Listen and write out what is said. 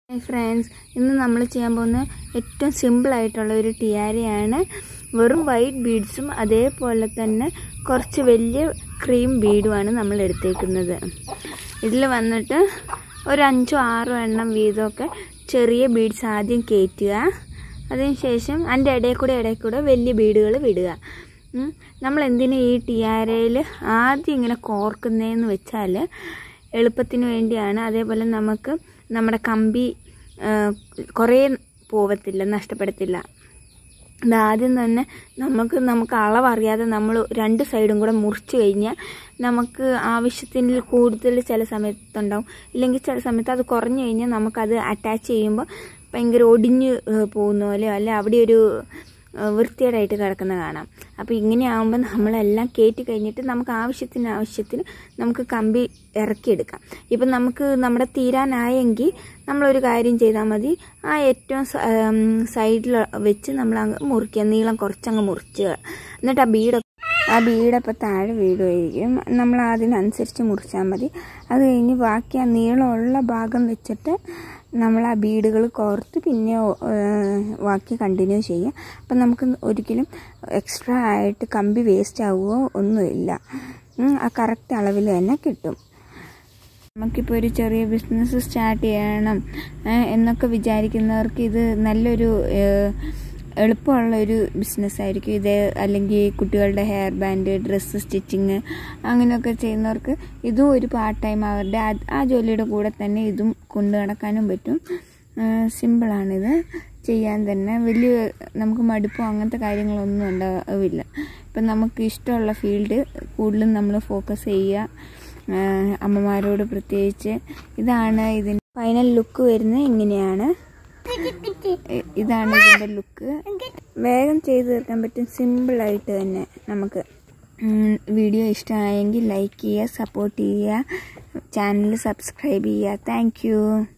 Hi friends ഇന്ന് നമ്മൾ ചെയ്യാൻ പോകുന്ന ഏറ്റവും സിമ്പിൾ ആയിട്ടുള്ള ഒരു ടിയാരയാണ് വെറും വൈറ്റ് ബീഡ്സും അതേപോലെ തന്നെ കുറച്ച് വലിയ ക്രീം ബീഡുമാണ് നമ്മൾ എടുത്തേക്കുന്നത് ഇതിൽ വന്നിട്ട് ഒരു അഞ്ചോ ആറോ എണ്ണം വീതമൊക്കെ ചെറിയ ബീഡ്സ് ആദ്യം കയറ്റുക അതിനുശേഷം അതിൻ്റെ ഇടയിൽ കൂടെ ഇടയിൽ കൂടെ വലിയ ബീഡുകൾ വിടുക ഉം. നമ്മൾ എന്തിനാ ഈ ടിയാരയിൽ ആദ്യം ഇങ്ങനെ കോർക്കുന്നതെന്ന് വെച്ചാൽ എളുപ്പത്തിന് വേണ്ടിയാണ് അതേപോലെ നമുക്ക് നമ്മുടെ കമ്പി ആ, കുറേ പോവത്തില്ല നഷ്ടപ്പെടത്തില്ല അതാദ്യം തന്നെ നമുക്ക് നമുക്ക് അളവറിയാതെ നമ്മൾ രണ്ട് സൈഡും കൂടെ മുറിച്ച് കഴിഞ്ഞാൽ നമുക്ക് ആവശ്യത്തിൽ കൂടുതൽ ചില സമയത്തുണ്ടാവും ഇല്ലെങ്കിൽ ചില സമയത്ത് അത് കുറഞ്ഞു കഴിഞ്ഞാൽ നമുക്കത് അറ്റാച്ച് ചെയ്യുമ്പോൾ ഭയങ്കര ഒടിഞ്ഞ് ഏഹ്, പോകുന്ന പോലെ അല്ലെ അവിടെ ഒരു ഏഹ്, വൃത്തികേടായിട്ട് കിടക്കുന്ന കാണാം അപ്പോൾ ഇങ്ങനെ ആകുമ്പോൾ നമ്മളെല്ലാം കയറ്റി കഴിഞ്ഞിട്ട് നമുക്ക് ആവശ്യത്തിന് ആവശ്യത്തിന് നമുക്ക് കമ്പി ഇറക്കിയെടുക്കാം ഇപ്പം നമുക്ക് നമ്മുടെ തീരാനായെങ്കിൽ നമ്മളൊരു കാര്യം ചെയ്താൽ മതി ആ ഏറ്റവും സൈഡിൽ വെച്ച് നമ്മൾ അങ്ങ് മുറിക്കുക നീളം കുറച്ചങ്ങ് മുറിച്ച് എന്നിട്ട് ആ ബീഡൊക്കെ ആ ബീഡപ്പോൾ താഴെ വീടുമായിരിക്കും നമ്മൾ അതിനനുസരിച്ച് മുറിച്ചാൽ മതി അത് കഴിഞ്ഞ് ബാക്കി ആ നീളമുള്ള ഭാഗം വെച്ചിട്ട് നമ്മൾ ആ ബീഡുകൾ കോർത്ത് പിന്നെ ഏഹ്, ബാക്കി കണ്ടിന്യൂ ചെയ്യാം അപ്പം നമുക്ക് ഒരിക്കലും എക്സ്ട്രാ ആയിട്ട് കമ്പി വേസ്റ്റ് ആവുകയോ ഒന്നുമില്ല ഉം, ആ കറക്റ്റ് അളവിൽ തന്നെ കിട്ടും നമുക്കിപ്പോൾ ഒരു ചെറിയ ബിസിനസ് സ്റ്റാർട്ട് ചെയ്യണം ഏഹ്, എന്നൊക്കെ വിചാരിക്കുന്നവർക്ക് ഇത് നല്ലൊരു ഏഹ്, എളുപ്പമുള്ള ഒരു ബിസിനസ് ആയിരിക്കും ഇത് അല്ലെങ്കിൽ കുട്ടികളുടെ ഹെയർ ബാൻഡ് ഡ്രസ്സ് സ്റ്റിച്ചിങ് അങ്ങനെയൊക്കെ ചെയ്യുന്നവർക്ക് ഇതും ഒരു പാർട്ട് ടൈം അവരുടെ ആ- ആ ജോലിയുടെ കൂടെ തന്നെ ഇതും കൊണ്ടു നടക്കാനും പറ്റും സിമ്പിളാണിത് ചെയ്യാൻ തന്നെ വലിയ നമുക്ക് മടുപ്പോ അങ്ങനത്തെ കാര്യങ്ങളൊന്നും ഉണ്ടാവില്ല ഇപ്പം നമുക്ക് ഇഷ്ടമുള്ള ഫീൽഡ് കൂടുതലും നമ്മൾ ഫോക്കസ് ചെയ്യുക ആഹ് അമ്മമാരോട് പ്രത്യേകിച്ച് ഇതാണ് ഇതിൻ്റെ ഫൈനൽ ലുക്ക് വരുന്നത് ഇങ്ങനെയാണ് ഇ- ഇതാണ് ഇതിൻ്റെ ലുക്ക് വേഗം ചെയ്ത് തീർക്കാൻ പറ്റും സിമ്പിളായിട്ട് തന്നെ നമുക്ക് ഉം, വീഡിയോ ഇഷ്ടമായെങ്കിൽ ലൈക്ക് ചെയ്യുക സപ്പോർട്ട് ചെയ്യുക ചാനൽ സബ്സ്ക്രൈബ് ചെയ്യുക താങ്ക്